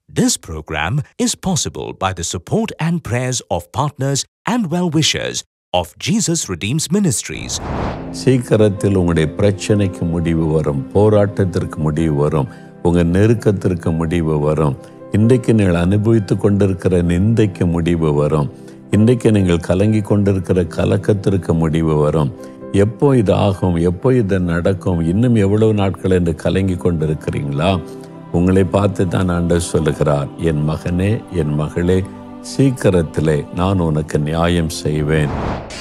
This program is possible by the support and prayers of partners and well-wishers of Jesus Redeems Ministries. சீக்கிரத்தில் உங்களுடைய பிரச்சனைக்கு முடிவு வரும் போராட்டத்திற்கு முடிவு வரும் உங்க நெருக்கத்திற்கு முடிவு வரும் இன்றைக்கு நீங்கள் அனுபவித்து கொண்டிருக்கிற நிந்தைக்கு முடிவு வரும் இன்றைக்கு நீங்கள் கலங்கி கொண்டிருக்கிற கலக்கத்திற்கு முடிவு வரும் எப்போ இது ஆகும் எப்போ இது நடக்கும் இன்னும் எவ்வளவு நாட்கள் என்று கலங்கி கொண்டிருக்கிறீங்களா உங்களை பார்த்து தான் ஆண்டவர் சொல்லுகிறார் என் மகனே என் மகளே சீக்கிரத்திலே நான் உனக்கு நியாயம் செய்வேன்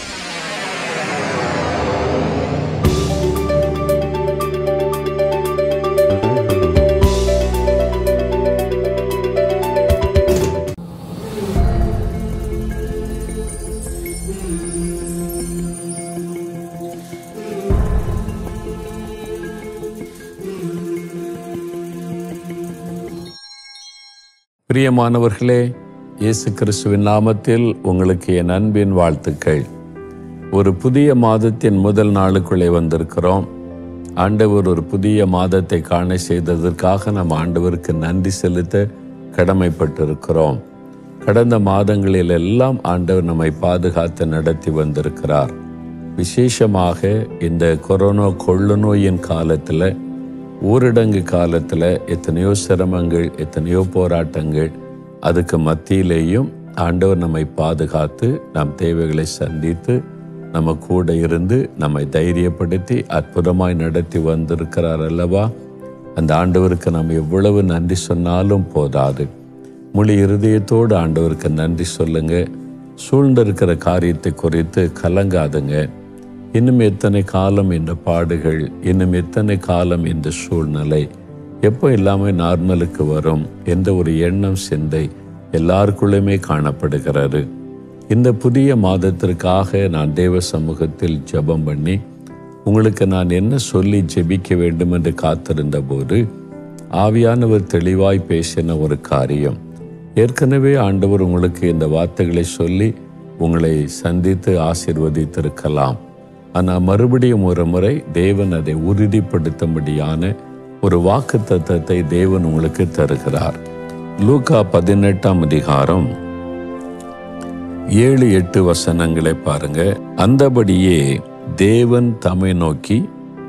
பிரியமானவர்களே இயேசு கிறிஸ்துவின் நாமத்தில் உங்களுக்கு என் அன்பின் வாழ்த்துக்கள் ஒரு புதிய மாதத்தின் முதல் நாளுக்குள்ளே வந்திருக்கிறோம் ஆண்டவர் ஒரு புதிய மாதத்தை காண செய்ததற்காக நம் ஆண்டவருக்கு நன்றி செலுத்த கடமைப்பட்டிருக்கிறோம் கடந்த மாதங்களில் எல்லாம் ஆண்டவர் நம்மை பாதுகாத்து நடத்தி வந்திருக்கிறார் விசேஷமாக இந்த கொரோனா கொள்ளு நோயின் காலத்தில் ஊரடங்கு காலத்தில் எத்தனையோ சிரமங்கள் எத்தனையோ போராட்டங்கள் அதுக்கு மத்தியிலேயும் ஆண்டவர் நம்மை பாதுகாத்து நம் தேவைகளை சந்தித்து நம்ம கூட இருந்து நம்மை தைரியப்படுத்தி அற்புதமாய் நடத்தி வந்திருக்கிறார் அல்லவா அந்த ஆண்டவருக்கு நாம் எவ்வளவு நன்றி சொன்னாலும் போதாது முழு இருதயத்தோடு ஆண்டவருக்கு நன்றி சொல்லுங்க சூழ்ந்திருக்கிற காரியத்தை குறித்து கலங்காதுங்க இன்னும் எத்தனை காலம் இந்த பாடுகள் இன்னும் எத்தனை காலம் இந்த சூழ்நிலை எப்போ எல்லாமே நார்மலுக்கு வரும் என்ற ஒரு எண்ணம் சிந்தை எல்லாருக்குள்ளுமே காணப்படுகிறது இந்த புதிய மாதத்திற்காக நான் தேவ சமூகத்தில் ஜெபம் பண்ணி உங்களுக்கு நான் என்ன சொல்லி ஜெபிக்க வேண்டும் என்று காத்திருந்த போது ஆவியானவர் தெளிவாய் பேசின ஒரு காரியம் ஏற்கனவே ஆண்டவர் உங்களுக்கு இந்த வார்த்தைகளை சொல்லி உங்களை சந்தித்து ஆசிர்வதித்திருக்கலாம் ஆனால் மறுபடியும் ஒரு முறை தேவன் அதை உறுதிப்படுத்தும்படியான ஒரு வாக்கு தத்தத்தை தேவன் உங்களுக்கு தருகிறார் லூகா பதினெட்டாம் அதிகாரம் ஏழு எட்டு வசனங்களை பாருங்க அந்தபடியே தேவன் தம்மை நோக்கி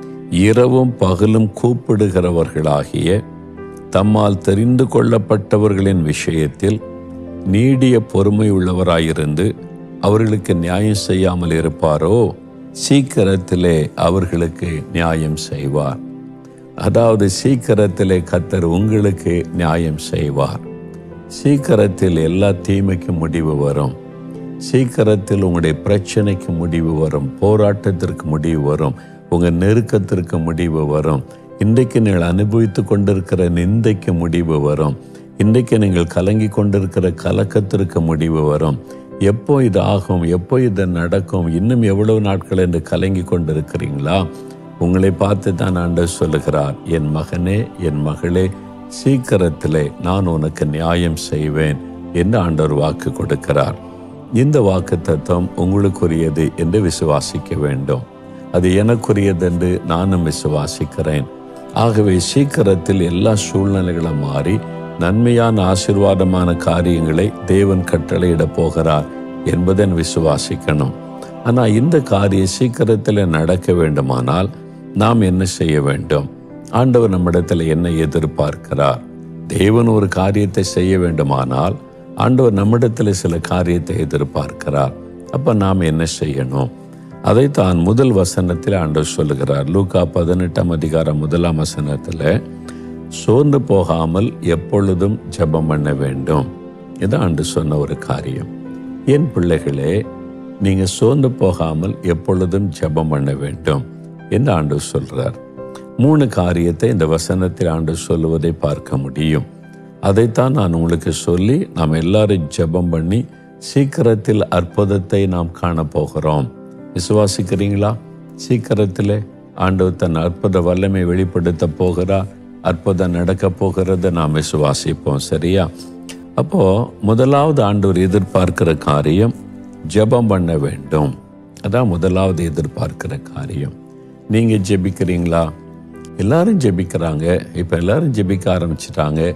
இரவும் பகலும் கூப்பிடுகிறவர்களாகிய தம்மால் தெரிந்து கொள்ளப்பட்டவர்களின் விஷயத்தில் நீடிய பொறுமை உள்ளவராயிருந்து அவர்களுக்கு நியாயம் செய்யாமல் இருப்பாரோ சீக்கிரத்திலே அவர்களுக்கு நியாயம் செய்வார் அதாவது சீக்கிரத்திலே கத்தர் உங்களுக்கு நியாயம் செய்வார் சீக்கிரத்தில் எல்லா தீமைக்கும் முடிவு வரும் சீக்கிரத்தில் உங்களுடைய பிரச்சனைக்கு முடிவு வரும் போராட்டத்திற்கு முடிவு வரும் உங்கள் நெருக்கத்திற்கு முடிவு வரும் இன்றைக்கு நீங்கள் அனுபவித்து கொண்டிருக்கிற நிந்தைக்கு முடிவு வரும் இன்றைக்கு நீங்கள் கலங்கி கொண்டிருக்கிற கலக்கத்திற்கு முடிவு வரும் எப்போ இது ஆகும் எப்போ இது நடக்கும் இன்னும் எவ்வளவு நாட்கள் என்று கலங்கி கொண்டிருக்கிறீங்களா உங்களை பார்த்து தான் ஆண்டவர் சொல்லுகிறார் என் மகனே என் மகளே சீக்கிரத்திலே நான் உனக்கு நியாயம் செய்வேன் என்று ஆண்டவர் வாக்கு கொடுக்கிறார் இந்த வாக்கு தத்துவம் உங்களுக்குரியது என்று விசுவாசிக்க வேண்டும் அது எனக்குரியது என்று நானும் விசுவாசிக்கிறேன் ஆகவே சீக்கிரத்தில் எல்லா சூழ்நிலைகளும் மாறி நன்மையான ஆசிர்வாதமான காரியங்களை தேவன் கட்டளையிட போகிறார் என்பதை விசுவாசிக்கணும் ஆனால் இந்த காரியம் சீக்கிரத்தில் நடக்க வேண்டுமானால் நாம் என்ன செய்ய வேண்டும் ஆண்டவர் நம்மிடத்தில் என்ன எதிர்பார்க்கிறார் தேவன் ஒரு காரியத்தை செய்ய வேண்டுமானால் ஆண்டவர் நம்மிடத்தில் சில காரியத்தை எதிர்பார்க்கிறார் அப்ப நாம் என்ன செய்யணும் அதை தான் முதல் வசனத்தில் ஆண்டவர் சொல்லுகிறார் லூகா பதினெட்டாம் அதிகாரம் முதலாம் வசனத்தில் சோர்ந்து போகாமல் எப்பொழுதும் ஜெபம் பண்ண வேண்டும் இது ஆண்டு சொன்ன ஒரு காரியம் என் பிள்ளைகளே நீங்க சோர்ந்து போகாமல் எப்பொழுதும் ஜெபம் பண்ண வேண்டும் என்று ஆண்டு சொல்றார் மூணு காரியத்தை இந்த வசனத்தில் ஆண்டு சொல்லுவதை பார்க்க முடியும் அதைத்தான் நான் உங்களுக்கு சொல்லி நாம் எல்லாரும் ஜெபம் பண்ணி சீக்கிரத்தில் அற்புதத்தை நாம் காண போகிறோம் விசுவாசிக்கிறீங்களா சீக்கிரத்தில் ஆண்டவர் தன் அற்புத வல்லமை வெளிப்படுத்த போகிறா அற்புதம் நடக்க போகிறத நாம் விசுவாசிப்போம் சரியா அப்போ முதலாவது ஆண்டவர் எதிர்பார்க்கிற காரியம் ஜெபம் பண்ண வேண்டும் அதான் முதலாவது எதிர்பார்க்கிற காரியம் நீங்க ஜெபிக்கிறீங்களா எல்லாரும் ஜெபிக்கிறாங்க இப்போ எல்லாரும் ஜெபிக்க ஆரம்பிச்சிட்டாங்க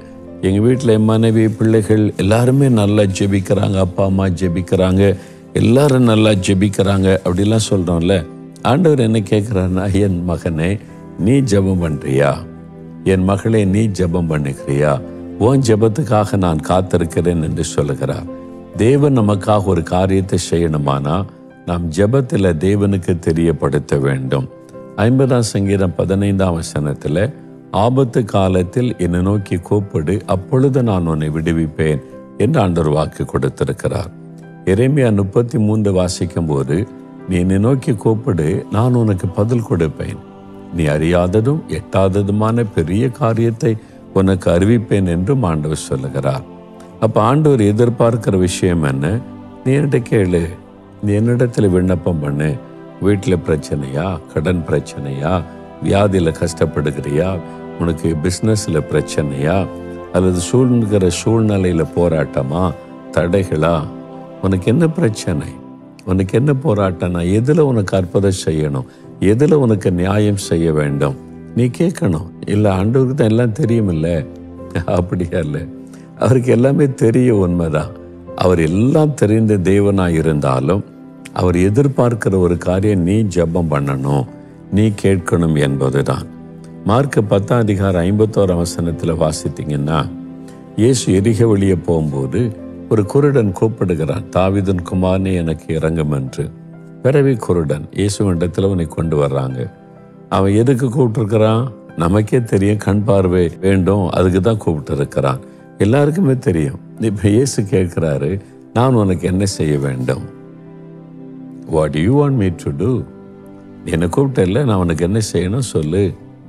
எங்கள் வீட்டில் என் மனைவி பிள்ளைகள் எல்லாருமே நல்லா ஜெபிக்கிறாங்க அப்பா அம்மா ஜெபிக்கிறாங்க எல்லாரும் நல்லா ஜெபிக்கிறாங்க அப்படிலாம் சொல்கிறோம்ல ஆண்டவர் என்ன கேட்குறாருன்னா என் மகனே நீ ஜெபம் பண்ணுறியா என் மகளே நீ ஜெபம் பண்ணுகிறியா உன் ஜெபத்துக்காக நான் காத்திருக்கிறேன் என்று சொல்லுகிறார் தேவன் நமக்காக ஒரு காரியத்தை செய்யணுமானா நாம் ஜெபத்தில் தேவனுக்கு தெரியப்படுத்த வேண்டும் ஐம்பதாம் சங்கீதம் பதினைந்தாம் வசனத்தில் ஆபத்து காலத்தில் என்னை நோக்கி கூப்பிடு அப்பொழுது நான் உன்னை விடுவிப்பேன் என்று ஆண்டவர் வாக்கு கொடுத்திருக்கிறார் எரேமியா முப்பத்தி மூன்று வாசிக்கும் போது நீ என்னை நோக்கி கூப்பிடு நான் உனக்கு பதில் கொடுப்பேன் நீ அறியாததும் எட்டாததுமான பெரிய காரியத்தை உனக்கு அறிவிப்பேன் என்றும் ஆண்டவர் சொல்லுகிறார் அப்ப ஆண்டவர் எதிர்பார்க்கிற விஷயம் என்ன நீ என்கிட்ட கேளு நீ என்னிடத்துல விண்ணப்பம் பண்ணு வீட்டில் பிரச்சனையா கடன் பிரச்சனையா வியாதியில் கஷ்டப்படுகிறியா உனக்கு பிஸ்னஸில் பிரச்சனையா அல்லது சூழ்நிற சூழ்நிலையில் போராட்டமா தடைகளா உனக்கு என்ன பிரச்சனை உனக்கு என்ன போராட்டம்னா எதில் உனக்கு அற்புதம் செய்யணும் எதில் உனக்கு நியாயம் செய்ய வேண்டும் நீ கேட்கணும் இல்லை ஆண்டவருக்கு தான் எல்லாம் தெரியுமில்ல அப்படியா இல்லை அவருக்கு எல்லாமே தெரியும் உண்மைதான் அவர் எல்லாம் தெரிந்த தேவனாக இருந்தாலும் அவர் எதிர்பார்க்கிற ஒரு காரியம் நீ ஜெபம் பண்ணணும் நீ கேட்கணும் என்பதுதான் மார்க் பத்தாம் அதிகாரம் ஐம்பத்தோராம் வசனத்தில் வாசித்தீங்கன்னா இயேசு எரிக வெளியே போகும்போது ஒரு குருடன் கூப்பிடுகிறான் தாவிதன் குமாரனே எனக்கு இறங்கும் என்று பிறவி குருடன் இயேசுவிடத்தில் உன்னை கொண்டு வர்றாங்க அவன் எதுக்கு கூப்பிட்டுருக்கிறான் நமக்கே தெரியும் கண் பார்வை வேண்டும் அதுக்கு தான் கூப்பிட்டு இருக்கிறான் எல்லாருக்குமே தெரியும் இப்போ இயேசு கேட்குறாரு நான் உனக்கு என்ன செய்ய வேண்டும் what you want me to do என்னை கூப்பிட்டல நான் உனக்கு என்ன செய்யணும் சொல்லு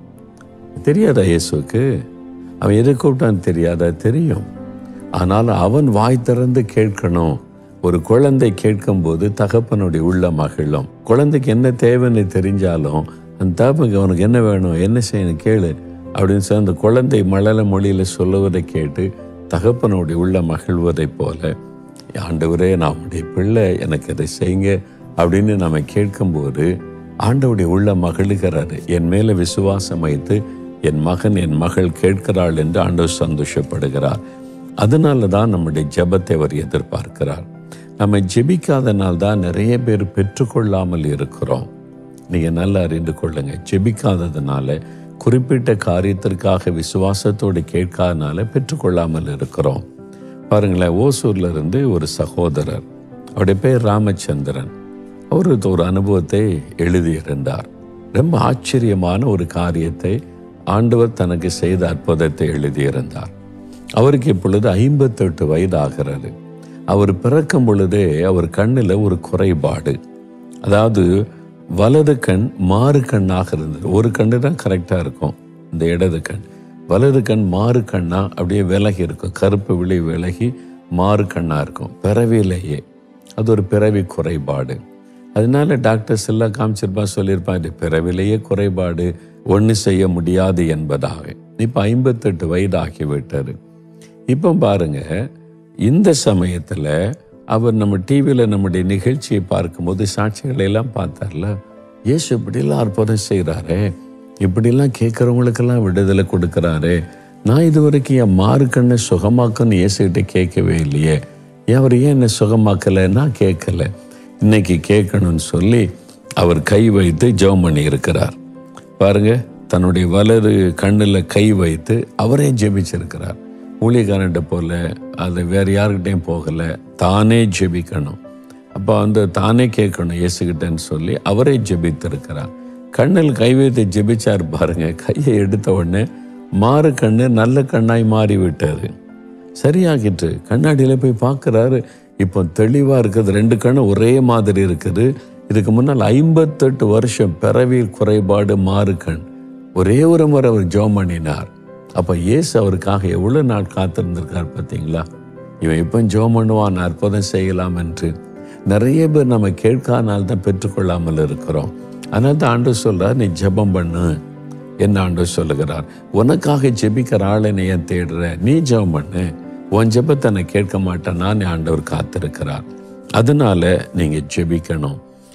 தெரியாதா இயேசுக்கு அவன் எதை கூப்பிட்டான்னு தெரியாதா தெரியும் ஆனால் அவன் வாய் திறந்து கேட்கணும் ஒரு குழந்தை கேட்கும்போது தகப்பனுடைய உள்ள மகிழும் குழந்தைக்கு என்ன தேவைன்னு தெரிஞ்சாலும் அந்த தகப்பனுக்கு அவனுக்கு என்ன வேணும் என்ன செய்யணும் கேளு அப்படின்னு சொல்லி அந்த குழந்தை மழல மொழியில் சொல்லுவதை கேட்டு தகப்பனுடைய உள்ள மகிழ்வதைப் போல ஆண்டவரே நான் உடைய பிள்ளை எனக்கு இதை செய்யுங்க அப்படின்னு நம்ம கேட்கும்போது ஆண்டவுடைய உள்ள மகிழுகிறாரு என் மேல விசுவாசம் வைத்து என் மகன் என் மகள் கேட்கிறாள் என்று ஆண்டவர் சந்தோஷப்படுகிறார் அதனால தான் நம்முடைய ஜெபத்தை அவர் எதிர்பார்க்கிறார் நம்ம ஜெபிக்காதனால் தான் நிறைய பேர் பெற்றுக்கொள்ளாமல் இருக்கிறோம் நீங்க நல்லா அறிந்து கொள்ளுங்க ஜெபிக்காததுனால குறிப்பிட்ட காரியத்திற்காக விசுவாசத்தோடு கேட்காதனால பெற்றுக்கொள்ளாமல் இருக்கிறோம் பாருங்களேன் ஓசூர்ல இருந்து ஒரு சகோதரர் அவருடைய பேர் ராமச்சந்திரன் அவர் ஒரு அனுபவத்தை எழுதியிருந்தார் ரொம்ப ஆச்சரியமான ஒரு காரியத்தை ஆண்டவர் தனக்கு செய்த அற்புதத்தை எழுதியிருந்தார் அவருக்கு இப்பொழுது ஐம்பத்தெட்டு வயது ஆகிறது அவர் பிறக்கும் பொழுதே அவர் கண்ணில் ஒரு குறைபாடு அதாவது வலது கண் மாறு கண்ணாக இருந்தது ஒரு கண்ணு தான் கரெக்டாக இருக்கும் இந்த இடது கண் வலது கண் மாறு கண்ணா அப்படியே விலகி இருக்கும் கருப்பு விழி விலகி மாறு கண்ணா இருக்கும் பிறவிலேயே அது ஒரு பிறவி குறைபாடு அதனால டாக்டர்ஸ் எல்லாம் காமிச்சிருப்பா சொல்லியிருப்பா இது பிறவிலேயே குறைபாடு ஒன்று செய்ய முடியாது என்பதாக இப்போ ஐம்பத்தெட்டு வயது ஆகிவிட்டாரு இப்போ பாருங்க இந்த சமயத்தில் அவர் நம்ம டிவியில் நம்முடைய நிகழ்ச்சியை பார்க்கும்போது சாட்சிகளை எல்லாம் பார்த்தார்ல இயேசு இப்படிலாம் அற்புதம் செய்கிறாரே இப்படிலாம் கேட்குறவங்களுக்கெல்லாம் விடுதலை கொடுக்குறாரு நான் இது வரைக்கும் என் மாறுக்கண்ணை சுகமாக்குன்னு இயேசுகிட்ட கேட்கவே இல்லையே ஏன் அவர் ஏன் என்னை சுகமாக்கலை நான் கேட்கல இன்னைக்கு கேட்கணும்னு சொல்லி அவர் கை வைத்து ஜெபம் பண்ணி இருக்கிறார் பாருங்க தன்னுடைய வலது கண்ணில் கை வைத்து அவரே ஜெபிச்சிருக்கிறார் ஊழியக்காரன்ட்ட போல அது வேற யாருக்கிட்டையும் போகலை தானே ஜெபிக்கணும் அப்போ வந்து தானே கேட்கணும் இயேசுகிட்டன்னு சொல்லி அவரே ஜெபித்திருக்கிறார் கண்ணில் கை வைத்து ஜெபிச்சார் பாருங்க கையை எடுத்த உடனே மாறு கண்ணு நல்ல கண்ணாய் மாறி விட்டாரு சரியாகிட்டு கண்ணாடியில் போய் பார்க்குறாரு இப்போ தெளிவாக இருக்குது ரெண்டு கண்ணு ஒரே மாதிரி இருக்குது இதுக்கு முன்னால் ஐம்பத்தெட்டு வருஷம் பிறவி குறைபாடு மாறு கண் ஒரே ஒரு முறை அவர் ஜோம் பண்ணினார் அப்போ இயேசு அவருக்காக எவ்வளோ நாள் காத்திருந்திருக்கார் பார்த்தீங்களா இவன் இப்போ ஜோம் பண்ணுவான் அற்புதம் செய்யலாம் என்று நிறைய பேர் நம்ம கேட்காதனால தான் பெற்றுக்கொள்ளாமல் இருக்கிறோம் அதனால தான் ஆண்டு சொல்றார் நீ ஜெபம் பண்ணு என்ன ஆண்டு சொல்லுகிறார் உனக்காக ஜெபிக்கிற ஆளை நீ ஏன் தேடுற நீ ஜெபம் பண்ணு உன் ஜெபத்தை நான் கேட்க மாட்டேன் நான் ஆண்டவர் காத்திருக்கிறார் அதனால நீங்க ஜெபிக்கணும்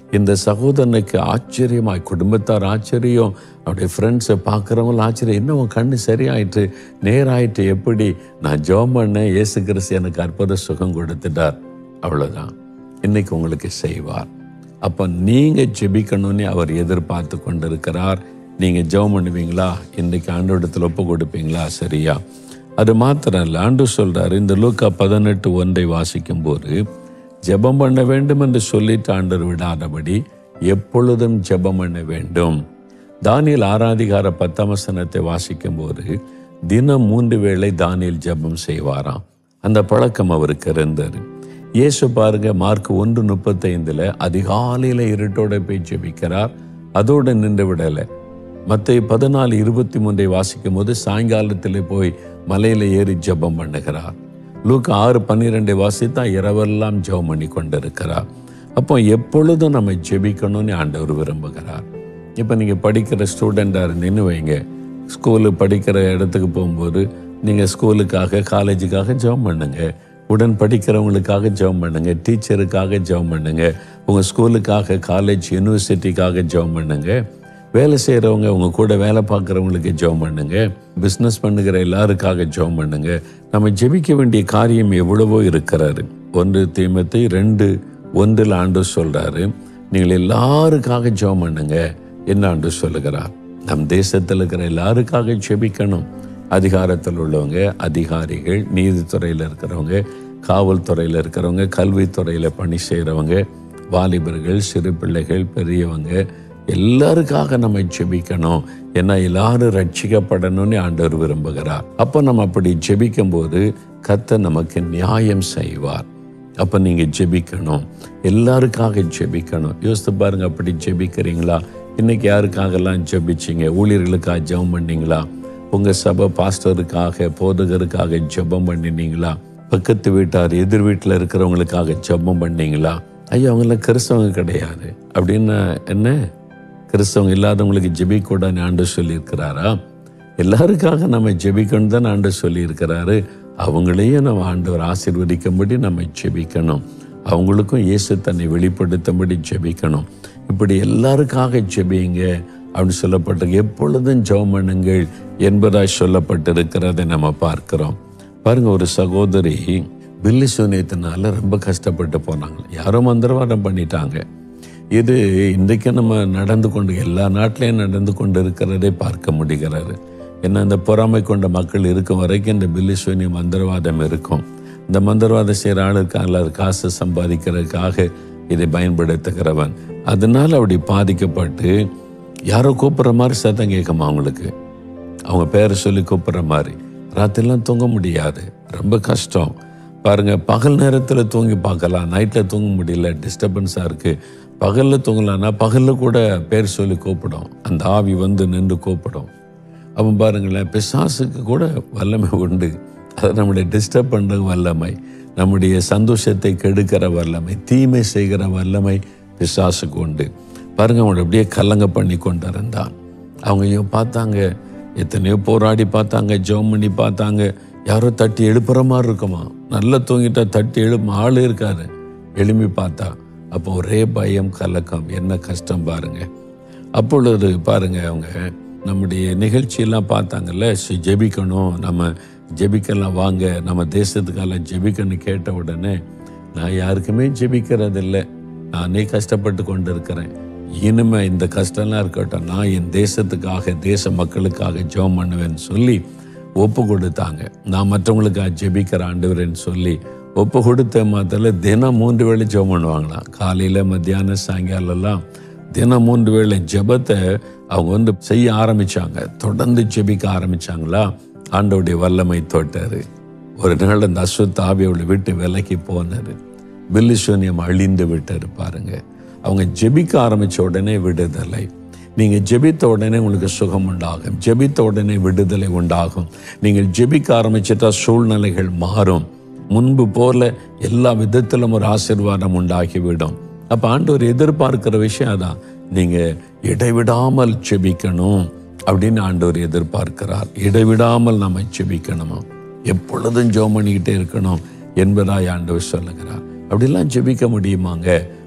இந்த சகோதரனுக்கு ஆச்சரியமாய் குடும்பத்தார் ஆச்சரியம் அவருடைய ஃப்ரெண்ட்ஸை பார்க்குறவங்களும் ஆச்சரியம் இன்னும் உன் கண்ணு சரியாயிட்டு நேராயிட்டு எப்படி நான் ஜெபம் பண்ணேன் இயேசு கிறிஸ்து எனக்கு அற்புத சுகம் கொடுத்துட்டார் அவ்வளோதான் இன்னைக்கு உங்களுக்கு செய்வார் அப்போ நீங்கள் ஜெபிக்கணும்னு அவர் எதிர்பார்த்து கொண்டிருக்கிறார் நீங்கள் ஜெபம் பண்ணுவீங்களா இன்னைக்கு ஆண்டோடத்தில் ஒப்பு கொடுப்பீங்களா சரியா அது மாத்திரம் இல்லை ஆண்டு சொல்றாரு இந்த லூக்கா பதினெட்டு ஒன்றை வாசிக்கும் போது ஜெபம் பண்ண வேண்டும் என்று சொல்லிட்டு ஆண்டவர் விடாதபடி எப்பொழுதும் ஜெபம் பண்ண வேண்டும் தானியல் ஆராதிகார பத்தாம் வசனத்தை வாசிக்கும் போது தினம் மூன்று வேளை தானியல் ஜெபம் செய்வாராம் அந்த பழக்கம் அவருக்கு இருந்தது இயேசு பாருங்க மார்க் ஒன்று முப்பத்தைந்துல அதிகாலையில இருட்டோட போய் ஜெபிக்கிறார் அதோட நின்று விடலை மற்ற பதினாலு இருபத்தி மூன்றை வாசிக்கும் போது சாயங்காலத்தில் போய் மலையில ஏறி ஜெபம் பண்ணுகிறார் லூக்கு ஆறு பன்னிரெண்டை வாசித்தா இரவெல்லாம் ஜெபம் பண்ணி கொண்டிருக்கிறார் அப்போ எப்பொழுதும் நம்ம ஜெபிக்கணும்னு ஆண்டவர் விரும்புகிறார் இப்போ நீங்கள் படிக்கிற ஸ்டூடெண்டாக இருந்தீங்கன்னு வைங்க ஸ்கூலு படிக்கிற இடத்துக்கு போகும்போது நீங்கள் ஸ்கூலுக்காக காலேஜுக்காக ஜெபம் பண்ணுங்க உடன் படிக்கிறவங்களுக்காக ஜெபம் பண்ணுங்க டீச்சருக்காக ஜெபம் பண்ணுங்க உங்கள் ஸ்கூலுக்காக காலேஜ் யூனிவர்சிட்டிக்காக ஜெபம் பண்ணுங்க வேலை செய்கிறவங்க உங்க கூட வேலை பார்க்குறவங்களுக்கு ஜெபம் பண்ணுங்க பிஸ்னஸ் பண்ணுகிற எல்லாருக்காக ஜெபம் பண்ணுங்க நம்ம ஜெபிக்க வேண்டிய காரியம் எவ்வளவோ இருக்கிறாரு ஒன்று தீமத்தை ரெண்டு ஒன்றில் ஆண்டு சொல்றாரு நீங்கள் எல்லாருக்காக ஜெபம் பண்ணுங்க என்ன ஆண்டு சொல்லுகிறார் நம் தேசத்தில் இருக்கிற எல்லாருக்காக ஜெபிக்கணும் அதிகாரத்தில் உள்ளவங்க அதிகாரிகள் நீதித்துறையில் இருக்கிறவங்க காவல்துறையில் இருக்கிறவங்க கல்வித்துறையில் பணி செய்கிறவங்க வாலிபர்கள் சிறு பிள்ளைகள் பெரியவங்க எல்லாருக்காக நம்ம ஜெபிக்கணும் ஏன்னா எல்லாரும் ரட்சிக்கப்படணும்னு ஆண்டவர் விரும்புகிறார் அப்போ நம்ம அப்படி ஜெபிக்கும் போது கத்த நமக்கு நியாயம் செய்வார் அப்போ நீங்கள் ஜெபிக்கணும் எல்லாருக்காக ஜெபிக்கணும் யோசித்து பாருங்க அப்படி ஜெபிக்கிறீங்களா இன்னைக்கு யாருக்காகலாம் ஜெபிச்சிங்க ஊழியர்களுக்காக ஜெபம் பண்ணீங்களா உங்கள் சபை பாஸ்டருக்காக போதகருக்காக ஜெபம் பண்ணினீங்களா பக்கத்து வீட்டார் எதிர் வீட்டில் இருக்கிறவங்களுக்காக ஜெபம் பண்ணீங்களா ஐயோ அவங்களாம் கிறிஸ்தவங்க கிடையாது அப்படின்னா என்ன கிறிஸ்தவங்க இல்லாதவங்களுக்கு ஜெபிக்கூடாதுன்னு ஆண்டு சொல்லியிருக்கிறாரா எல்லாருக்காக நம்ம ஜெபிக்கணும் தான் ஆண்டு சொல்லியிருக்கிறாரு அவங்களையும் நம்ம ஆண்டவர் ஆசீர்வதிக்கும்படி நம்ம ஜெபிக்கணும் அவங்களுக்கும் இயேசு தன்னை வெளிப்படுத்தும்படி ஜெபிக்கணும் இப்படி எல்லாருக்காக ஜெபிங்க அப்படின்னு சொல்லப்பட்டிருக்கு எப்பொழுதும் ஜெபம் பண்ணுங்கள் என்பதாய் சொல்லப்பட்டிருக்கிறதை நம்ம பார்க்கிறோம் பாருங்க ஒரு சகோதரி பில்லி சூனியத்தினால ரொம்ப கஷ்டப்பட்டு போனாங்க யாரோ மந்திரவாதம் பண்ணிட்டாங்க இது இன்றைக்கு நம்ம நடந்து கொண்டு எல்லா நாட்டிலையும் நடந்து கொண்டு இருக்கிறதே பார்க்க முடிகிறது ஏன்னா இந்த பொறாமை கொண்ட மக்கள் இருக்கும் வரைக்கும் இந்த பில்லி சூனிய மந்திரவாதம் இருக்கும் இந்த மந்திரவாதம் செய்கிற ஆள் இருக்காங்களா அது காசு சம்பாதிக்கிறதுக்காக இதை பயன்படுத்துகிறவன் அதனால அப்படி பாதிக்கப்பட்டு யாரோ கூப்பிட்ற மாதிரி சத்தம் கேட்குமா அவங்களுக்கு அவங்க பேரை சொல்லி கூப்பிட்ற மாதிரி ராத்திரிலாம் தூங்க முடியாது ரொம்ப கஷ்டம் பாருங்க பகல் நேரத்தில் தூங்கி பார்க்கலாம் நைட்டில் தூங்க முடியல டிஸ்டர்பன்ஸாக இருக்கு பகலில் தூங்கலான்னா பகலில் கூட பேர் சொல்லி கூப்பிடும் அந்த ஆவி வந்து நின்று கூப்பிடும் அவன் பாருங்களேன் பிசாசுக்கு கூட வல்லமை உண்டு அது நம்முடைய டிஸ்டர்ப் பண்ணுற வல்லமை நம்முடைய சந்தோஷத்தை கெடுக்கிற வல்லமை தீமை செய்கிற வல்லமை பிசாசுக்கு உண்டு பாருங்க அவனை அப்படியே கலங்க பண்ணி கொண்டு இருந்தான் அவங்க ஐயோ பார்த்தாங்க எத்தனையோ போராடி பார்த்தாங்க ஜெபம் பண்ணி பார்த்தாங்க யாரோ தட்டி எழுப்புற மாதிரி இருக்குமா நல்லா தூங்கிட்டா தட்டி எழுப்பு ஆள் இருக்காரு எழுப்பி பார்த்தா அப்போ ஒரே பயம் கலக்கம் என்ன கஷ்டம் பாருங்க அப்பொழுது பாருங்க அவங்க நம்முடைய நிகழ்ச்சியெல்லாம் பார்த்தாங்கல்ல சரி, ஜெபிக்கணும் நம்ம ஜெபிக்கலாம் வாங்க நம்ம தேசத்துக்கெல்லாம் ஜெபிக்கணும்னு கேட்ட உடனே நான் யாருக்குமே ஜெபிக்கிறதில்லை நானே கஷ்டப்பட்டு கொண்டு இருக்கிறேன் இனிமே இந்த கஷ்டம்லாம் இருக்கட்டும் நான் என் தேசத்துக்காக தேச மக்களுக்காக ஜெபம் பண்ணுவேன்னு சொல்லி ஒப்பு கொடுத்தாங்க நான் மற்றவங்களுக்காக ஜெபிக்கிற ஆண்டவரேன்னு சொல்லி ஒப்பு கொடுத்த மாத்திர தினம் மூன்று வேளை ஜெபம் பண்ணுவாங்களாம் காலையில் மத்தியானம் சாயங்காலம்லாம் தினம் மூன்று வேளை ஜெபத்தை அவங்க வந்து செய்ய ஆரம்பிச்சாங்க தொடர்ந்து ஜெபிக்க ஆரம்பிச்சாங்களா ஆண்டவுடைய வல்லமை தொட்டாரு ஒரு நாள் அந்த அஸ்வத் ஆவி அவளை விட்டு விலக்கி போனாரு பில்லி சூன்யம் அழிந்து விட்டாரு பாருங்க அவங்க ஜெபிக்க ஆரம்பிச்ச உடனே விடுதலை நீங்க ஜெபித்த உடனே உங்களுக்கு சுகம் உண்டாகும் ஜெபித்த உடனே விடுதலை உண்டாகும் நீங்கள் ஜெபிக்க ஆரம்பிச்சிட்டா சூழ்நிலைகள் மாறும் முன்பு போல எல்லா விதத்திலும் ஒரு ஆசீர்வாதம் உண்டாகிவிடும் அப்ப ஆண்டவர் எதிர்பார்க்கிற விஷயம் அதான் நீங்க இடைவிடாமல் ஜெபிக்கணும் அப்படின்னு ஆண்டவர் எதிர்பார்க்கிறார் இடைவிடாமல் நம்ம ஜெபிக்கணுமா எப்பொழுதும் ஜெபம் பண்ணிக்கிட்டே இருக்கணும் என்பதாய் ஆண்டவர் சொல்லுகிறார் அப்படிலாம் ஜெபிக்க முடியுமாங்க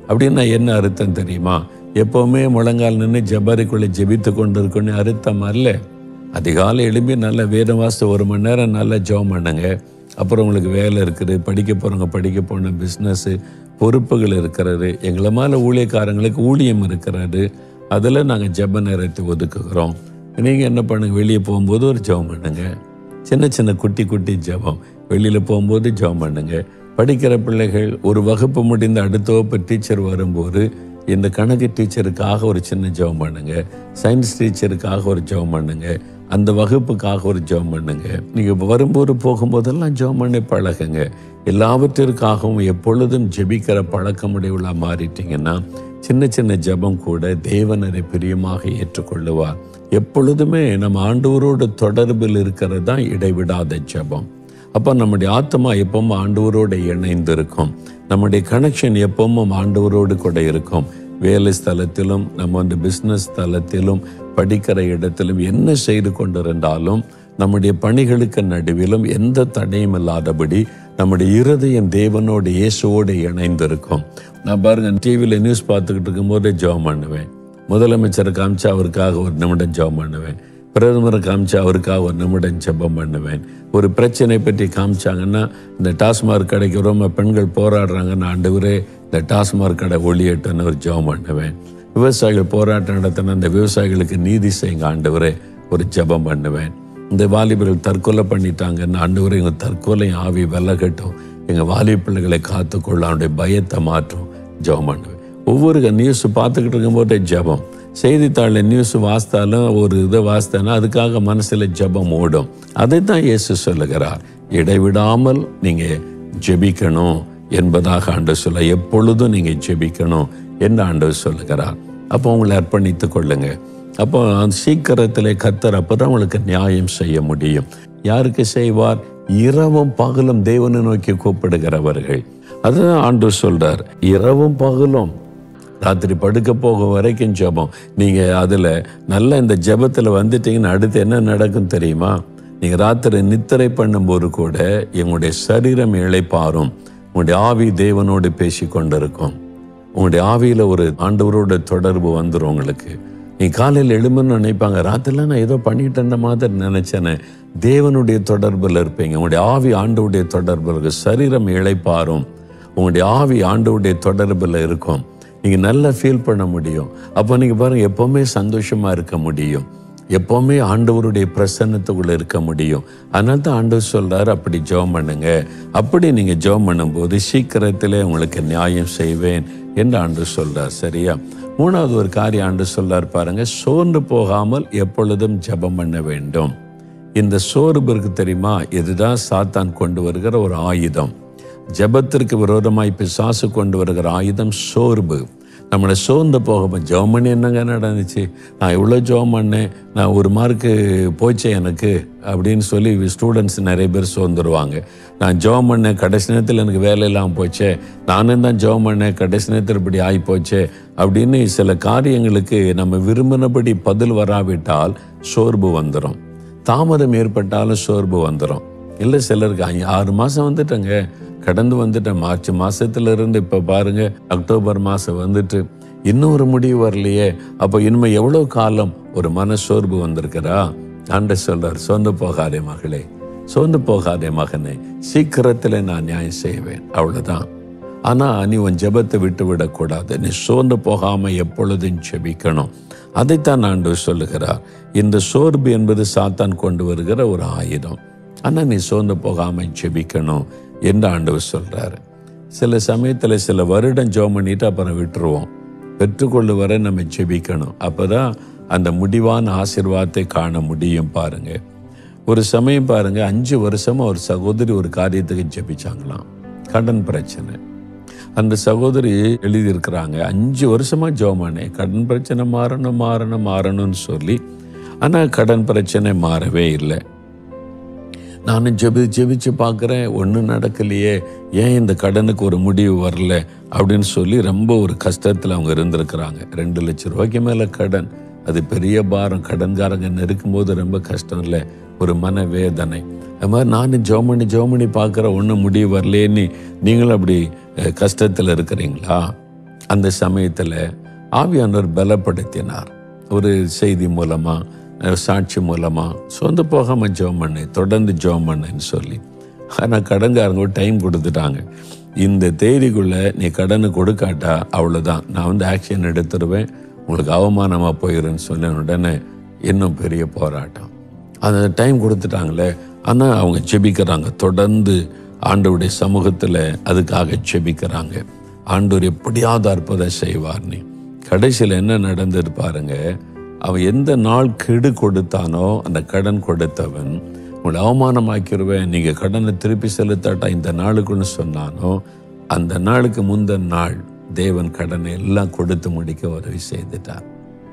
அப்படின்னா என்ன அர்த்தம் தெரியுமா எப்போவுமே முழங்கால் நின்று ஜபாரிக்குள்ளே ஜெபித்து கொண்டு இருக்கணும்னு அர்த்தம் அல்ல அதிகாலை எழும்பி நல்ல வேத வாசத்தை ஒரு மணி நேரம் நல்லா ஜெபம் பண்ணுங்க அப்புறம் உங்களுக்கு வேலை இருக்குது படிக்க போகிறவங்க படிக்க போன பிஸ்னஸ்ஸு பொறுப்புகள் இருக்கிறது எங்களை மேலே ஊழியக்காரங்களுக்கு ஊழியம் இருக்கிறது அதில் நாங்கள் ஜெப நேரத்தை ஒதுக்குகிறோம் நீங்கள் என்ன பண்ணுங்க வெளியே போகும்போது ஒரு ஜெபம் பண்ணுங்க சின்ன சின்ன குட்டி குட்டி ஜெபம் வெளியில் போகும்போது ஜெபம் பண்ணுங்க படிக்கிற பிள்ளைகள் ஒரு வகுப்பு முடிந்த அடுத்த வகுப்பு டீச்சர் வரும்போது இந்த கணக்கு டீச்சருக்காக ஒரு சின்ன ஜெபம் பண்ணுங்க சயின்ஸ் டீச்சருக்காக ஒரு ஜெபம் பண்ணுங்க அந்த வகுப்புக்காக ஒரு ஜெபம் பண்ணுங்க நீங்க வரும்போது போகும்போதெல்லாம் ஜெபம் பண்ணி பழகுங்க எல்லாவற்றிற்காகவும் எப்பொழுதும் ஜெபிக்கிற பழக்கமுடையவளா மாறிட்டீங்கன்னா சின்ன சின்ன ஜெபம் கூட தேவனரை பிரியமாக ஏற்றுக்கொள்ளுவார் எப்பொழுதுமே நம்ம ஆண்டவரோட தொடர்பில் இருக்கிறது தான் இடைவிடாத ஜெபம் அப்போ நம்முடைய ஆத்மா எப்பவும் ஆண்டவரோடு இணைந்து இருக்கும் நம்முடைய கனெக்ஷன் எப்பவும் ஆண்டவரோடு கூட இருக்கும் வேலை ஸ்தலத்திலும் நம்ம வந்து பிஸ்னஸ் ஸ்தலத்திலும் படிக்கிற இடத்திலும் என்ன செய்து கொண்டிருந்தாலும் நம்முடைய பணிகளுக்கு நடுவிலும் எந்த தடையும் இல்லாதபடி நம்முடைய இருதயம் தேவனோடு இயேசுவோடு இணைந்திருக்கும் நான் பாருங்க டிவியில் நியூஸ் பார்த்துக்கிட்டு இருக்கும்போது ஜெபம் பண்ணுவேன் முதலமைச்சரை காமிச்சு அவருக்காக ஒரு நிமிடம் ஜெபம் பண்ணுவேன் பிரதமரை காமிச்சு அவருக்காக ஒரு நிமிடம் ஜெபம் பண்ணுவேன் ஒரு பிரச்சனை பற்றி காமிச்சாங்கன்னா இந்த டாஸ்மாக் கடைக்கு ரொம்ப பெண்கள் போராடுறாங்கன்னு ஆண்டவரே இந்த டாஸ்மாக் கடை ஒளியட்டுன்னு ஒரு ஜெபம் பண்ணுவேன் விவசாயிகள் போராட்டம் நடத்தின அந்த விவசாயிகளுக்கு நீதி செய்யுங்க ஆண்டவரே ஒரு ஜெபம் பண்ணுவேன் இந்த வாலிபர்கள் தற்கொலை பண்ணிட்டாங்கன்னு ஆண்டவரே எங்கள் தற்கொலை ஆவி விலகட்டும் எங்கள் வாலிப பிள்ளைகளை காத்துக்கொள்ள அவனுடைய பயத்தை மாற்றும் ஜெபம் பண்ணுவேன் ஒவ்வொரு நியூஸ் பார்த்துக்கிட்டு இருக்கும்போதே ஜெபம் செய்தித்தாளில் நியூஸ் வாசித்தாலும் ஒரு இதை வாசித்தேன்னா அதுக்காக மனசில் ஜெபம் ஓடும் அதை தான் இயேசு சொல்லுகிறார் இடைவிடாமல் நீங்கள் ஜெபிக்கணும் என்பதாக ஆண்டு சொல்ல எப்பொழுதும் நீங்கள் ஜெபிக்கணும் என்று ஆண்டு சொல்லுகிறார் அப்போ உங்களை அர்ப்பணித்துக் கொள்ளுங்க அப்போ அந்த சீக்கிரத்திலே கத்தர் அப்பதான் உங்களுக்கு நியாயம் செய்ய முடியும் யாருக்கு செய்வார் இரவும் பகலும் தேவனை நோக்கி கூப்பிடுகிறவர்கள் அதுதான் ஆண்டு சொல்றார் இரவும் பகலும் ராத்திரி படுக்க போக வரைக்கும் ஜெபம் நீங்கள் அதில் நல்ல இந்த ஜெபத்தில் வந்துட்டீங்கன்னா அடுத்து என்ன நடக்கும் தெரியுமா நீங்கள் ராத்திரி நித்திரை பண்ணும்போது கூட எங்களுடைய சரீரம் இழைப்பாரும் உங்களுடைய ஆவி தேவனோடு பேசி கொண்டிருக்கும் உங்களுடைய ஆவியில் ஒரு ஆண்டவரோட தொடர்பு வந்துடும் உங்களுக்கு நீ காலையில் எழும்புன்னு நினைப்பாங்க ராத்திரிலாம் நான் ஏதோ பண்ணிட்டு இருந்த மாதிரி நினைச்சேனே தேவனுடைய தொடர்பில் இருப்பீங்க உங்களுடைய ஆவி ஆண்டவுடைய தொடர்பில் இருக்கு சரீரம் இழைப்பாரும் உங்களுடைய ஆவி ஆண்டவுடைய தொடர்பில் இருக்கும் நீங்கள் நல்லா ஃபீல் பண்ண முடியும் அப்போ நீங்கள் பாருங்கள் எப்போவுமே சந்தோஷமாக இருக்க முடியும் எப்போவுமே ஆண்டவருடைய பிரசன்னத்துக்குள்ள இருக்க முடியும் அதனால தான் ஆண்டவர் சொல்றாரு அப்படி ஜெபம் பண்ணுங்க அப்படி நீங்கள் ஜெபம் பண்ணும்போது சீக்கிரத்திலே உங்களுக்கு நியாயம் செய்வேன் என்று ஆண்டவர் சொல்றார் சரியா மூணாவது ஒரு காரியம் ஆண்டு சொல்றார் பாருங்க சோர்ந்து போகாமல் எப்பொழுதும் ஜெபம் பண்ண வேண்டும் இந்த சோர்வு இருக்கு தெரியுமா இதுதான் சாத்தான் கொண்டு வருகிற ஒரு ஆயுதம் ஜெபத்திற்கு விரோதமாய் பிசாசு கொண்டு வருகிற ஆயுதம் சோர்வு நம்மளை சோர்ந்து போக ஜெபம் பண்ணி என்னங்க நடந்துச்சு நான் இவ்வளோ ஜெபம் பண்ணேன் நான் ஒரு மார்க்கு போச்சே எனக்கு அப்படின்னு சொல்லி ஸ்டூடெண்ட்ஸ் நிறைய பேர் சோர்ந்துருவாங்க நான் ஜெபம் பண்ணேன் கடைசி நேரத்தில் எனக்கு வேலை இல்லாமல் போச்சே நானும் தான் ஜெபம் பண்ணேன் கடைசி நேரத்தில் இப்படி ஆகி போச்சே அப்படின்னு சில காரியங்களுக்கு நம்ம விரும்பினபடி பதில் வராவிட்டால் சோர்வு வந்துடும் தாமதம் ஏற்பட்டாலும் சோர்வு வந்துடும் இல்லை சிலருக்கு ஐ- ஆறு மாதம் வந்துட்டேங்க கடந்து வந்துட்டேன் மார்ச் மாசத்துல இருந்து இப்போ பாருங்க அக்டோபர் மாதம் வந்துட்டு இன்னும் ஒரு முடிவு வரலையே அப்போ இனிமே எவ்வளோ காலம் ஒரு மன சோர்வு வந்திருக்கிறா ஆண்ட சொல்றார் சோர்ந்து போகாதே மகளே சோர்ந்து போகாதே மகனே சீக்கிரத்தில் நான் நியாயம் செய்வேன் அவ்வளவுதான் ஆனா நீ உன் ஜெபத்தை விட்டு விடக்கூடாது நீ சோர்ந்து போகாம எப்பொழுதும் ஜெபிக்கணும் அதைத்தான் ஆண்டு சொல்லுகிறார் இந்த சோர்வு என்பது சாத்தான் கொண்டு வருகிற ஒரு ஆயுதம் ஆனா நீ சோர்ந்து போகாம ஜெபிக்கணும் என்று ஆண்டவர் சொல்றாரு சில சமயத்துல சில வருடம் ஜெபம் பண்ணிட்டு அப்புறம் விட்டுருவோம் பெற்றுக்கொள்ள வரை நம்ம ஜெபிக்கணும் அப்பதான் அந்த முடிவான ஆசீர்வாதத்தை காண முடியும் பாருங்க ஒரு சமயம் பாருங்க அஞ்சு வருஷமா ஒரு சகோதரி ஒரு காரியத்துக்கு ஜெபிச்சாங்களாம் கடன் பிரச்சனை அந்த சகோதரி எழுதியிருக்கிறாங்க அஞ்சு வருஷமா ஜோமானே கடன் பிரச்சனை மாறணும் மாறணும் மாறணும்னு சொல்லி ஆனா கடன் பிரச்சனை மாறவே இல்லை நானும் ஜெபி ஜெபிச்சு பார்க்குறேன் ஒன்றும் நடக்கலையே ஏன் இந்த கடனுக்கு ஒரு முடிவு வரல அப்படின்னு சொல்லி ரொம்ப ஒரு கஷ்டத்தில் அவங்க இருந்திருக்கிறாங்க ரெண்டு லட்சம் ரூபாய்க்கு மேலே கடன் அது பெரிய பாரம் கடன்காரங்க நெருக்கும்போது ரொம்ப கஷ்டம் இல்லை ஒரு மன வேதனை அது மாதிரி நானும் ஜோமணி ஜோமணி பார்க்குற ஒன்றும் முடிவு வரலேன்னு நீங்களும் அப்படி கஷ்டத்தில் இருக்கிறீங்களா அந்த சமயத்தில் ஆவியானவர் பலப்படுத்தினார் ஒரு செய்தி மூலமா அஹ், சாட்சி மூலமா சொந்த போகாம ஜெபம் பண்ணு தொடர்ந்து ஜெபம் பண்ணுன்னு சொல்லி ஆனால் கடன்காரங்க டைம் கொடுத்துட்டாங்க இந்த தேதிக்குள்ள நீ கடனை கொடுக்காட்டா அவ்வளோதான் நான் வந்து ஆக்ஷன் எடுத்துருவேன் உங்களுக்கு அவமானமாக போயிருன்னு சொன்ன உடனே இன்னும் பெரிய போராட்டம் அந்த டைம் கொடுத்துட்டாங்களே ஆனால் அவங்க ஜெபிக்கிறாங்க தொடர்ந்து ஆண்டவருடைய சமூகத்தில் அதுக்காக ஜெபிக்கிறாங்க ஆண்டவர் எப்படியாவது அற்புதம் செய்வார் நீ கடைசியில் என்ன நடந்தது பாருங்க அவன் எந்த நாள் கெடு கொடுத்தானோ அந்த கடன் கொடுத்தவன் உங்களை அவமானமாக்கிடுவேன் நீங்கள் கடனை திருப்பி செலுத்தாட்டா இந்த நாளுக்குன்னு சொன்னானோ அந்த நாளுக்கு முந்தின நாள் தேவன் கடனை எல்லாம் கொடுத்து முடிக்க உதவி செய்துட்டார்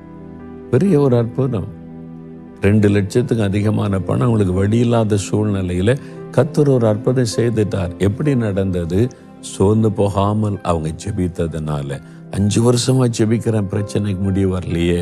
பெரிய ஒரு அற்புதம் ரெண்டு லட்சத்துக்கு அதிகமான பணம் உங்களுக்கு வழி இல்லாத சூழ்நிலையில கத்தர் ஒரு அற்புதம் செய்துட்டார் எப்படி நடந்தது சோர்ந்து போகாமல் அவங்க ஜெபித்ததுனால அஞ்சு வருஷமா ஜெபிக்கிறேன் பிரச்சனைக்கு முடிவு வரலையே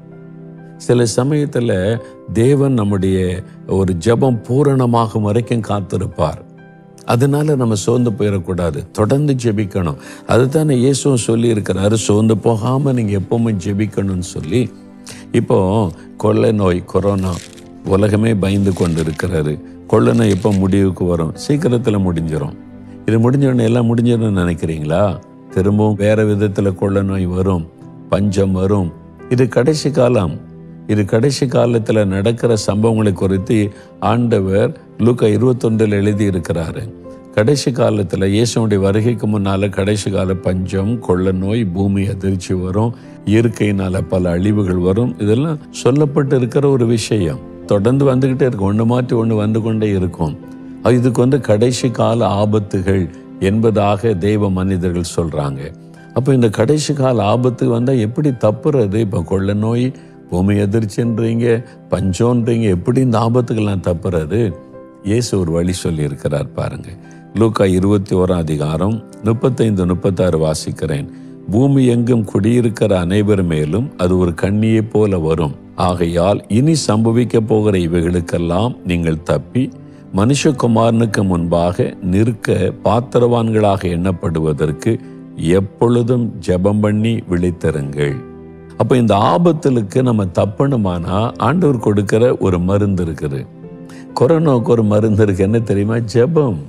சில சமயத்துல தேவன் நம்முடைய ஒரு ஜெபம் பூரணமாகும் வரைக்கும் காத்திருப்பார் அதனால நம்ம சோர்ந்து போயிடக்கூடாது தொடர்ந்து ஜெபிக்கணும் அதுதானே இயேசுவும் சொல்லி இருக்கிறாரு சோர்ந்து போகாம நீங்க எப்பவுமே ஜெபிக்கணும்னு சொல்லி இப்போ கொள்ளை நோய் கொரோனா உலகமே பயந்து கொண்டு இருக்கிறாரு கொள்ளை நோய் எப்போ முடிவுக்கு வரும் சீக்கிரத்தில் முடிஞ்சிடும் இது முடிஞ்ச உடனே எல்லாம் முடிஞ்சிடும்னு நினைக்கிறீங்களா திரும்பவும் வேற விதத்துல கொள்ளை நோய் வரும் பஞ்சம் வரும் இது கடைசி காலம் இது கடைசி காலத்துல நடக்கிற சம்பவங்களை குறித்து ஆண்டவர் லூக்கா இருபத்தொன்றில் எழுதி இருக்கிறாரு கடைசி காலத்துல இயேசுடைய வருகைக்கு முன்னால கடைசி கால பஞ்சம் கொள்ள நோய் பூமி அதிர்ச்சி வரும் இயற்கையினால பல அழிவுகள் வரும் இதெல்லாம் சொல்லப்பட்டு இருக்கிற ஒரு விஷயம் தொடர்ந்து வந்துகிட்டே இருக்கும் ஒன்று மாற்றி ஒன்று வந்து கொண்டே இருக்கும் அது இதுக்கு வந்து கடைசி கால ஆபத்துகள் என்பதாக தெய்வ மனிதர்கள் சொல்றாங்க அப்போ இந்த கடைசி கால ஆபத்து வந்தால் எப்படி தப்புறது இப்போ கொள்ள நோய் பூமி எதிர்ச்சின்றீங்க பஞ்சோன்றீங்க எப்படி இந்த ஆபத்துக்கெல்லாம் தப்புறது இயேசு ஒரு வழி சொல்லி இருக்கிறார் பாருங்க லூக்கா இருபத்தி ஓராம் அதிகாரம் முப்பத்தைந்து முப்பத்தாறு வாசிக்கிறேன் பூமி எங்கும் குடியிருக்கிற அனைவர் மேலும் அது ஒரு கண்ணியைப் போல வரும் ஆகையால் இனி சம்பவிக்க போகிற இவைகளுக்கெல்லாம் நீங்கள் தப்பி மனுஷகுமாரனுக்கு முன்பாக நிற்க பாத்திரவான்களாக எண்ணப்படுவதற்கு எப்பொழுதும் ஜெபம் பண்ணி விழித்திருங்கள் அப்போ இந்த ஆபத்துலுக்கு நம்ம தப்பணுமானா ஆண்டவர் கொடுக்கிற ஒரு மருந்து இருக்குது கொரோனாவுக்கு ஒரு மருந்து இருக்கு என்ன தெரியுமா ஜெபம்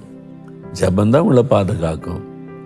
ஜெபம் தான் உங்களை பாதுகாக்கும்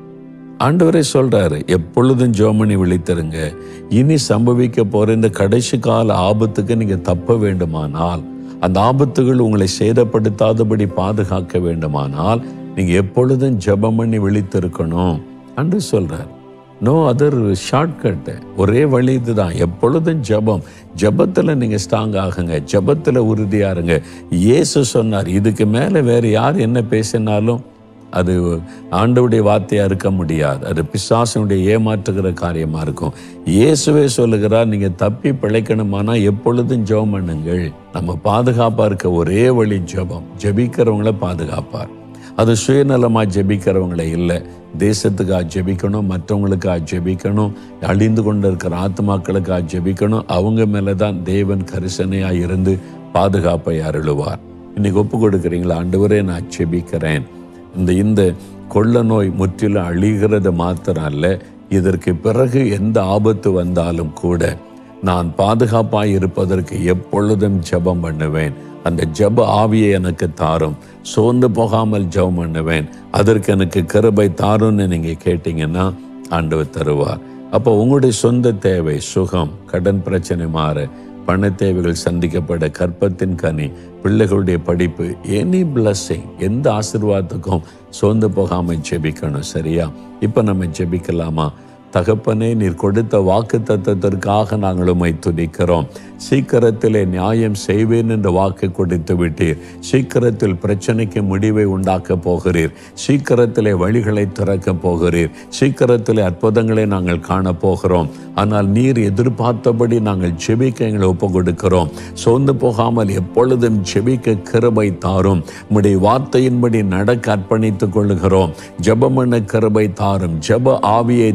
ஆண்டவரே சொல்றாரு எப்பொழுதும் ஜோமணி விழித்திருங்க இனி சம்பவிக்க போற இந்த கடைசி கால ஆபத்துக்கு நீங்க தப்ப வேண்டுமானால் அந்த ஆபத்துகள் உங்களை சேதப்படுத்தாதபடி பாதுகாக்க வேண்டுமானால் நீங்க எப்பொழுதும் ஜெபம் பண்ணி விழித்திருக்கணும் அன்று சொல்றார் நோ அதர் ஷார்ட்கட் ஒரே வழி இதுதான் எப்பொழுதும் ஜெபம் ஜெபத்துல நீங்க ஸ்ட்ராங் ஆகுங்க ஜெபத்துல உறுதியா இருங்க இயேசு சொன்னார் இதுக்கு மேல வேற யார் என்ன பேசினாலும் அது ஆண்டவுடைய வார்த்தையா இருக்க முடியாது அது பிசாசனுடைய ஏமாற்றுகிற காரியமா இருக்கும் இயேசுவே சொல்லுகிறார் நீங்க தப்பி பிழைக்கணுமானா எப்பொழுதும் ஜெபம் பண்ணுங்கள் நம்ம பாதுகாப்பா இருக்க ஒரே வழி ஜெபம் ஜெபிக்கிறவங்கள பாதுகாப்பார் அது சுயநலமா ஜெபிக்கிறவங்கள இல்லை தேசத்துக்காக ஜெபிக்கணும் மற்றவங்களுக்காக ஜெபிக்கணும் அழிந்து கொண்டு இருக்கிற ஆத்மாக்களுக்காக ஜெபிக்கணும் அவங்க மேலதான் தேவன் கரிசனையா இருந்து பாதுகாப்பை அருளுவார் இன்னைக்கு ஒப்பு கொடுக்குறீங்களா ஆண்டவரே நான் ஜெபிக்கிறேன் இந்த இந்த கொள்ள நோய் முற்றிலும் அழிகிறது மாத்திரம் அல்ல இதற்கு பிறகு எந்த ஆபத்து வந்தாலும் கூட நான் பாதுகாப்பாய் இருப்பதற்கு எப்பொழுதும் ஜெபம் பண்ணுவேன் அந்த ஜெப ஆவியை எனக்கு தாரும் சோர்ந்து போகாமல் ஜெபம் பண்ணுவேன் அதற்கு எனக்கு கிருபை தாரும்னு நீங்க கேட்டீங்கன்னா ஆண்டவர் தருவார் அப்போ உங்களுடைய சொந்த தேவை சுகம் கடன் பிரச்சனை மாற பண தேவைகள் சந்திக்கப்பட கற்பத்தின் கனி பிள்ளைகளுடைய படிப்பு எனி blessing எந்த ஆசீர்வாதத்துக்கும் சோர்ந்து போகாம ஜெபிக்கணும் சரியா இப்ப நம்ம ஜெபிக்கலாமா தகப்பனே நீர் கொடுத்த வாக்கு தத்தத்திற்காக நாங்கள் உம்மை துதிக்கிறோம் சீக்கிரத்திலே நியாயம் செய்வேன் என்ற வாக்கு கொடுத்து விட்டீர் சீக்கிரத்தில் பிரச்சனைக்கு முடிவை உண்டாக்க போகிறீர் சீக்கிரத்திலே வழிகளை திறக்க போகிறீர் சீக்கிரத்திலே அற்புதங்களை நாங்கள் காண போகிறோம் ஆனால் நீர் எதிர்பார்த்தபடி நாங்கள் ஜெபிக்க எங்களை ஒப்பு கொடுக்கிறோம் சோர்ந்து போகாமல் எப்பொழுதும் ஜெபிக்க கிருபை தாரும் உம்முடைய வார்த்தையின்படி நடக்க அர்ப்பணித்துக் கொள்ளுகிறோம் ஜெபம் பண்ண கிருபை தாரும் ஜெப ஆவியை தாரும்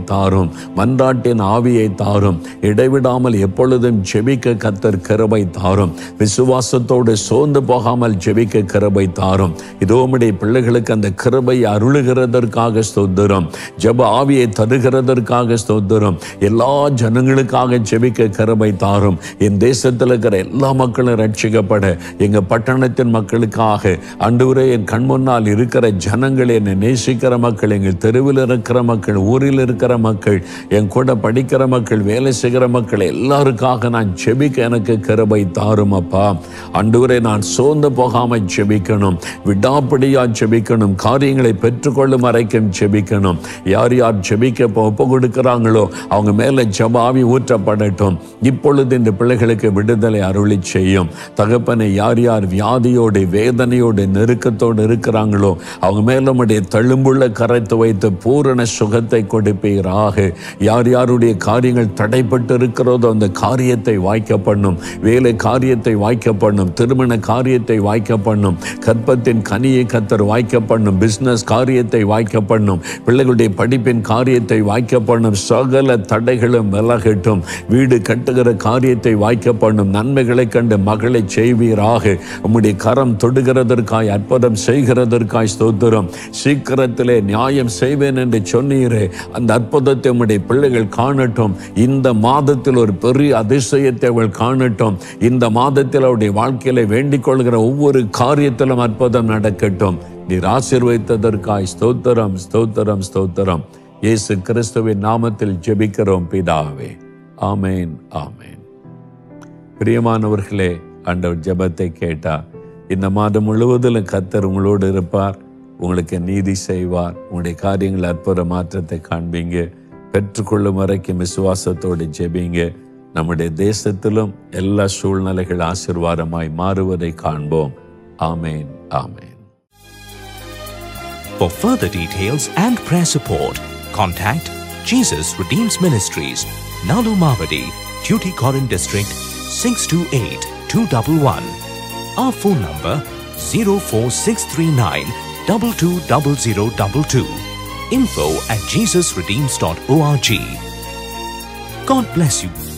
தாரும் மன்றாட்டின் ஆவியை தாரும் இடைவிடாமல் எப்பொழுதும் ஜெபிக்க கத்தர் கிருபை தாரும் விசுவாசத்தோடு சோர்ந்து போகாமல் ஜெபிக்க கிருபை தாரும் இதோ உம்முடைய பிள்ளைகளுக்கு அந்த கிருபை அருளுகிறதற்காக ஸ்தோத்திரம் ஜெப ஆவியை தருகிறதற்காக ஸ்தோத்திரம் எல்லா ஜனங்களுக்காக ஜெபிக்க கிருபை தாரும் என் தேசத்தில் இருக்கிற எல்லா மக்களும் ரட்சிக்கப்பட எங்க பட்டணத்தின் மக்களுக்காக அன்றுவரே என் கண் முன்னால் இருக்கிற ஜனங்கள் என்னை நேசிக்கிற மக்கள் எங்கள் தெருவில் இருக்கிற மக்கள் ஊரில் இருக்கிற மக்கள் என் கூட படிக்கிற மக்கள் வேலை செய்கிற மக்கள் எல்லாருக்காக நான் ஜெபிக்க எனக்கு கிருபை தாரும் அப்பா அன்றுவரே நான் சோர்ந்து போகாம ஜெபிக்கணும் விடாப்பிடியா ஜெபிக்கணும் காரியங்களை பெற்றுக்கொள்ளும் வரைக்கும் ஜெபிக்கணும் யார் யார் ஜெபிக்க இப்போ ஒப்பு கொடுக்கிறாங்களோ அவங்க மேல ஜபாவி ஊற்றப்படட்டும் இப்பொழுது இந்த பிள்ளைகளுக்கு விடுதலை அருளி செய்யும் தகப்பனை யார் யார் வியாதியோடு வேதனையோடு நெருக்கத்தோடு இருக்கிறாங்களோ அவங்க மேல நம்முடைய தழும்புள்ள கரைத்து வைத்து பூரண சுகத்தை கொடுப்பீராக யார் யாருடைய காரியங்கள் தடைப்பட்டு இருக்கிறதோ அந்த காரியத்தை வாய்க்க பண்ணும் வேலை காரியத்தை வாய்க்க பண்ணும் திருமண காரியத்தை வாய்க்க பண்ணும் கற்பத்தின் கனியை கத்தர் வாய்க்க பண்ணும் பிசினஸ் காரியத்தை வாய்க்க பண்ணும் பிள்ளைகளுடைய படிப்பின் காரியத்தை வாய்க்க பண்ணும் சகல தடைகளும் விலகட்டும் வீடு கட்டுகிற காரியத்தை வாய்க்க பண்ணும் நன்மைகளை கண்டு மகளை செய்வீராக உம்முடைய கரம் தொடுகிறதற்காய் அற்புதம் செய்கிறதற்காய் ஸ்தோத்திரம் சீக்கிரத்திலே நியாயம் செய்வேன் என்று சொன்னீரே அந்த அற்புதத்தை உம்முடைய பிள்ளைகள் காணட்டும் இந்த மாதத்தில் ஒரு பெரிய அதிசயத்தை அவள் காணட்டும் இந்த மாதத்தில் அவருடைய வாழ்க்கையில வேண்டிக் கொள்கிற ஒவ்வொரு காரியத்திலும் அற்புதம் நடக்கட்டும் நீர் ஆசீர்வதித்ததற்காய் ஸ்தோத்திரம் ஸ்தோத்திரம் ஸ்தோத்திரம் இயேசு கிறிஸ்துவின் நாமத்தில் ஜெபிக்கிறோம் பிதாவே ஆமேன் ஆமேன் பிரியமானவர்களே ஆண்டவர் ஜெபத்தை கேட்டா இந்த மாதம் முழுவதிலும் கத்தர் உங்களோடு இருப்பார் உங்களுக்கு நீதி செய்வார் உங்களுடைய காரியங்கள் அற்புத மாற்றத்தை காண்பீங்க பெற்றுக்கொள்ளும் வரைக்கும் விசுவாசத்தோடு ஜெபிங்க நம்முடைய தேசத்திலும் எல்லா சூழ்நிலைகள் ஆசீர்வாதமாய் மாறுவதை காண்போம் ஆமேன் ஆமேன் For further details and prayer support, contact Jesus Redeems Ministries, Nalu Mavadi, Tuticorin District, 628-211. Our phone number 04639 220022. Info at jesusredeems.org. God bless you.